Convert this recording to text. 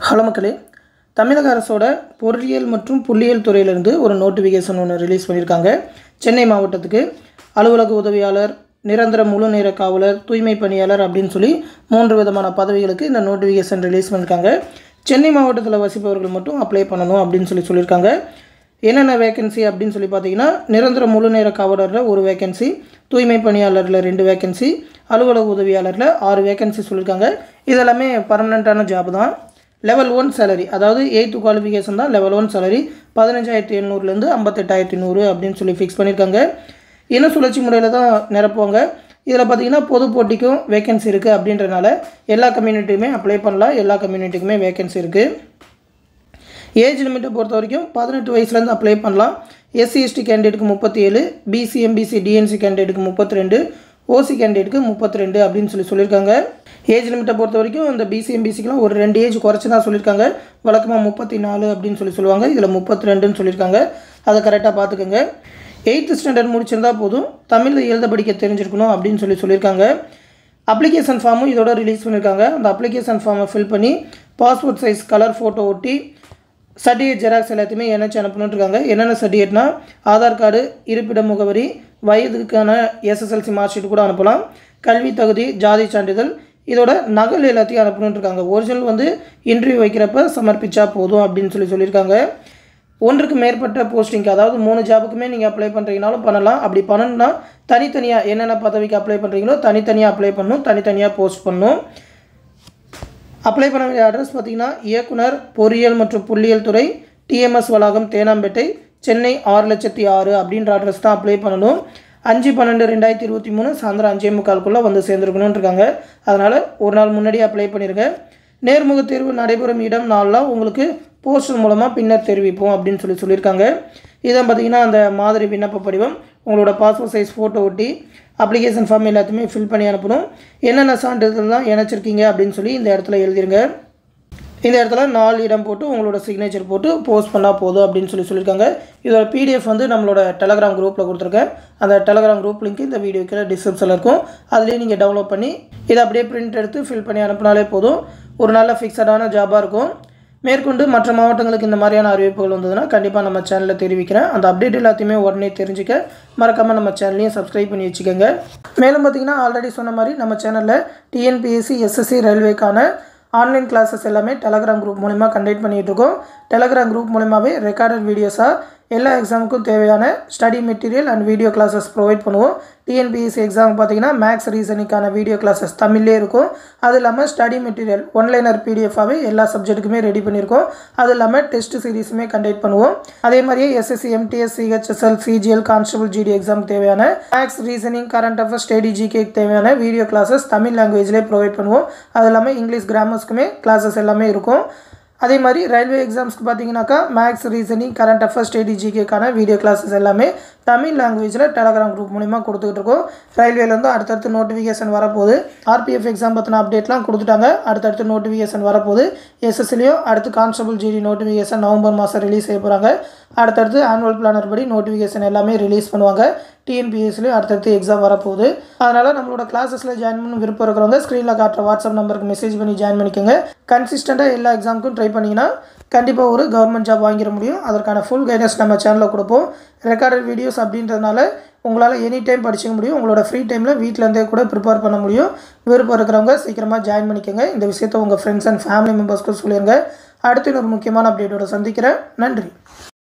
hello மக்களே தமிழக அரசோட பொறியியல் மற்றும் புள்ளியியல் துறையிலிருந்து ஒரு நோட்டிஃபிகேஷன் ஒன்று ரிலீஸ் பண்ணியிருக்காங்க சென்னை மாவட்டத்துக்கு அலுவலக உதவியாளர் நிரந்தர முழு நேர காவலர் தூய்மை பணியாளர் அப்படின்னு சொல்லி மூன்று விதமான பதவிகளுக்கு இந்த நோட்டிஃபிகேஷன் ரிலீஸ் பண்ணியிருக்காங்க சென்னை மாவட்டத்தில் வசிப்பவர்கள் மட்டும் அப்ளை பண்ணணும் அப்படின்னு சொல்லி சொல்லியிருக்காங்க என்னென்ன வேகன்சி அப்படின்னு சொல்லி பார்த்தீங்கன்னா நிரந்தர முழு நேர காவலரில் ஒரு வேகன்சி தூய்மை பணியாளரில் ரெண்டு வேகன்சி அலுவலக உதவியாளரில் ஆறு வேகன்சி சொல்லியிருக்காங்க இதெல்லாமே பர்மனெண்ட்டான ஜாப் தான் லெவல் ஒன் சேலரி அதாவது எயித்து குவாலிஃபிகேஷன் தான் லெவல் ஒன் சேலரி பதினஞ்சாயிரத்தி எழுநூறுலேருந்து ஐம்பத்தெட்டாயிரத்தி நூறு அப்படின்னு சொல்லி ஃபிக்ஸ் பண்ணியிருக்காங்க இன சுழற்சி முறையில் தான் நிரப்புவாங்க இதில் பார்த்தீங்கன்னா பொது போட்டிக்கும் வேகன்சி இருக்குது அப்படின்றனால எல்லா கம்யூனிட்டியுமே அப்ளை பண்ணலாம் எல்லா கம்யூனிட்டிக்குமே வேகன்சி இருக்குது ஏஜ் லிமிட்டை பொறுத்த வரைக்கும் பதினெட்டு வயசுலேருந்து அப்ளை பண்ணலாம் எஸ்சி எஸ்டி கேண்டிடேட்டுக்கு முப்பத்தி ஏழு பிசி எம்பிசி டிஎன்சி கேண்டிடேட்டுக்கு முப்பத்தி ரெண்டு ஓசி கேண்டிடேட்டுக்கு முப்பத்தி ரெண்டு அப்படின்னு சொல்லி சொல்லியிருக்காங்க ஏஜ் லிமிட்டை பொறுத்த வரைக்கும் இந்த பிசி எம்பிசிக்கெலாம் ஒரு ரெண்டு ஏஜ் குறைச்சி தான் சொல்லியிருக்காங்க வழக்கமாக முப்பத்தி நாலு அப்படின்னு சொல்லி சொல்லுவாங்க இதில் முப்பத்தி ரெண்டுன்னு சொல்லியிருக்காங்க அதை கரெக்டாக பார்த்துக்கோங்க எயித்து ஸ்டாண்டர்ட் முடிச்சிருந்தா போதும் தமிழில் எழுத படிக்க தெரிஞ்சிருக்கணும் அப்படின்னு சொல்லி சொல்லியிருக்காங்க அப்ளிகேஷன் ஃபார்மும் இதோட ரிலீஸ் பண்ணியிருக்காங்க அந்த அப்ளிகேஷன் ஃபார்மை ஃபில் பண்ணி பாஸ்போர்ட் சைஸ் கலர் ஃபோட்டோ ஒட்டி சர்டிஃபிகேட் ஜெராக்ஸ் எல்லாத்தையுமே என்னச்சு அனுப்பணுன்னு இருக்காங்க என்னென்ன சர்டிஃபிகேட்னா ஆதார் கார்டு இருப்பிட முகவரி வயதுக்கான எஸ்எஸ்எல்சி மார்க் ஷீட் கூட அனுப்பலாம் கல்வி தகுதி ஜாதி சான்றிதழ் இதோட நகல் எல்லாத்தையும் அனுப்பணுன்னு இருக்காங்க ஒரிஜினல் வந்து இன்டர்வியூ வைக்கிறப்ப சமர்ப்பிச்சா போதும் அப்படின்னு சொல்லி சொல்லியிருக்காங்க ஒன்றுக்கு மேற்பட்ட போஸ்டிங்க்கு அதாவது மூணு ஜாபுக்குமே நீங்கள் அப்ளை பண்ணுறீங்கனாலும் பண்ணலாம் அப்படி பண்ணணும்னா தனித்தனியாக என்னென்ன பதவிக்கு அப்ளை பண்ணுறீங்களோ தனித்தனியாக அப்ளை பண்ணணும் தனித்தனியாக போஸ்ட் பண்ணணும் அப்ளை பண்ண வேண்டிய அட்ரஸ் பார்த்தீங்கன்னா இயக்குனர் பொறியியல் மற்றும் புள்ளியியல் துறை டிஎம்எஸ் வளாகம் தேனாம்பேட்டை சென்னை ஆறு லட்சத்தி ஆறு அப்படின்ற அட்ரஸ் தான் அப்ளை பண்ணணும் அஞ்சு பன்னெண்டு ரெண்டாயிரத்தி இருபத்தி மூணு சாயந்தரம் அஞ்சே முக்கால்குள்ளே வந்து சேர்ந்துருக்கணும்னு இருக்காங்க அதனால் ஒரு நாள் முன்னாடி அப்ளை பண்ணிடுங்க நேர்முக தேர்வு நடைபெறும் இடம் நாளெலாம் உங்களுக்கு போஸ்டர் மூலமாக பின்னர் தெரிவிப்போம் அப்படின்னு சொல்லி சொல்லியிருக்காங்க இதான் பார்த்தீங்கன்னா அந்த மாதிரி விண்ணப்ப படிவம் உங்களோட பாஸ்போர்ட் சைஸ் ஃபோட்டோ ஒட்டி அப்ளிகேஷன் ஃபார்ம் எல்லாத்தையுமே ஃபில் பண்ணி அனுப்பணும் என்னென்ன சான்றிதழ் தான் இணைச்சிருக்கீங்க அப்படின்னு சொல்லி இந்த இடத்துல எழுதிருங்க இந்த இடத்துல நாலு இடம் போட்டு உங்களோட சிக்னேச்சர் போட்டு போஸ்ட் பண்ணால் போதும் அப்படின்னு சொல்லி சொல்லியிருக்காங்க இதோட பிடிஎஃப் வந்து நம்மளோட டெலகிராம் குரூப்பில் கொடுத்துருக்கேன் அந்த டெலகிராம் குரூப் லிங்க் இந்த வீடியோ கீழே டிஸ்கிரிப்ஷனில் இருக்கும் அதுலேயே நீங்கள் டவுன்லோட் பண்ணி இதை அப்படியே பிரிண்ட் எடுத்து ஃபில் பண்ணி அனுப்பினாலே போதும் ஒரு நல்ல ஃபிக்ஸடான ஜாபாக இருக்கும் மேற்கொண்டு மற்ற மாவட்டங்களுக்கு இந்த மாதிரியான அறிவிப்புகள் வந்ததுன்னா கண்டிப்பாக நம்ம சேனலில் தெரிவிக்கிறேன் அந்த அப்டேட் எல்லாத்தையுமே உடனே தெரிஞ்சுக்க மறக்காமல் நம்ம சேனலையும் சப்ஸ்கிரைப் பண்ணி வச்சுக்கோங்க மேலும் பார்த்திங்கன்னா ஆல்ரெடி சொன்ன மாதிரி நம்ம சேனலில் டிஎன்பிஎஸ்சி எஸ்எஸ்சி ரயில்வேக்கான ஆன்லைன் கிளாஸஸ் எல்லாமே டெலகிராம் குரூப் மூலிமா கண்டக்ட் பண்ணிகிட்டு இருக்கோம் டெலகிராம் குரூப் மூலிமாவே ரெக்கார்டட் வீடியோஸாக எல்லா எக்ஸாமுக்கும் தேவையான study material and video classes provide பண்ணுவோம் டிஎன்பிஎஸ்சி எக்ஸாம் பார்த்தீங்கன்னா மேக்ஸ் ரீசனிக்கான வீடியோ கிளாஸஸ் தமிழ்லேயே இருக்கும் அது இல்லாமல் ஸ்டடி மெட்டீரியல் ஒன்லைனர் பிடிஎஃபாகவே எல்லா சப்ஜெக்ட்டுக்குமே ரெடி பண்ணியிருக்கோம் அது இல்லாமல் டெஸ்ட் சீரீஸுமே கண்டக்ட் பண்ணுவோம் அதே மாதிரியே SSC MTS CHSL CGL constable GD exam தேவையான maths reasoning current affairs study GK தேவையான வீடியோ கிளாஸஸ் தமிழ் லாங்குவேஜ்லேயே ப்ரொவைட் பண்ணுவோம் அது இல்லாமல் இங்கிலீஷ் கிராமர்ஸ்க்குமே கிளாஸஸ் எல்லாமே இருக்கும் அதே மாதிரி ரயில்வே எக்ஸாம்ஸ்க்கு பார்த்தீங்கன்னாக்கா maths reasoning current affairs study ஜிகேக்கான வீடியோ கிளாஸஸ் எல்லாமே தமிழ் லாங்குவேஜில் டெலகிராம் குரூப் மூலிமா கொடுத்துக்கிட்டு இருக்கோம் ரயில்வேலேருந்து அடுத்தடுத்து நோட்டிஃபிகேஷன் வரப்போகுது ஆர்பிஎஃப் எக்ஸாம் பற்றின அப்டேட்லாம் கொடுத்துட்டாங்க அடுத்தடுத்து நோட்டிஃபிகேஷன் வரப்போகுது எஸ்எஸ்சிலையும் அடுத்து கான்ஸ்டபிள் ஜிடி நோட்டிஃபிகேஷன் நவம்பர் மாதம் ரிலீஸ் செய்ய போகிறாங்க அடுத்தடுத்து ஆனுவல் பிளானர் படி நோட்டிஃபிகேஷன் எல்லாமே ரிலீஸ் பண்ணுவாங்க டிஎன்பிஎஸ்லேயும் அடுத்தடுத்து எக்ஸாம் வரப்போகுது அதனால் நம்மளோட கிளாஸஸில் ஜாயின் பண்ண விருப்பம் இருக்கிறவங்க ஸ்க்ரீனில் காட்டுற வாட்ஸ்அப் நம்பருக்கு மெசேஜ் பண்ணி ஜாயின் பண்ணிக்கோங்க கன்சிஸ்டண்ட்டாக எல்லா எக்ஸாமுக்கும் ட்ரை பண்ணிங்கன்னா கண்டிப்பாக ஒரு கவர்மெண்ட் ஜாப் வாங்கிட முடியும் அதற்கான ஃபுல் கைடன்ஸ் நம்ம சேனலில் கொடுப்போம் ரெக்கார்டட் வீடியோஸ் அப்படின்றதுனால உங்களால் எனி டைம் படிச்சிக்க முடியும் உங்களோட ஃப்ரீ டைமில் வீட்டிலேருந்தே கூட ப்ரிப்பேர் பண்ண முடியும் விருப்பம் இருக்கிறவங்க சீக்கிரமாக ஜாயின் பண்ணிக்கோங்க இந்த விஷயத்தை உங்கள் ஃப்ரெண்ட்ஸ் அண்ட் ஃபேமிலி மெம்பர்ஸ்க்கு சொல்லிடுங்க அடுத்து இன்னொரு முக்கியமான அப்டேட்டோட சந்திக்கிறேன் நன்றி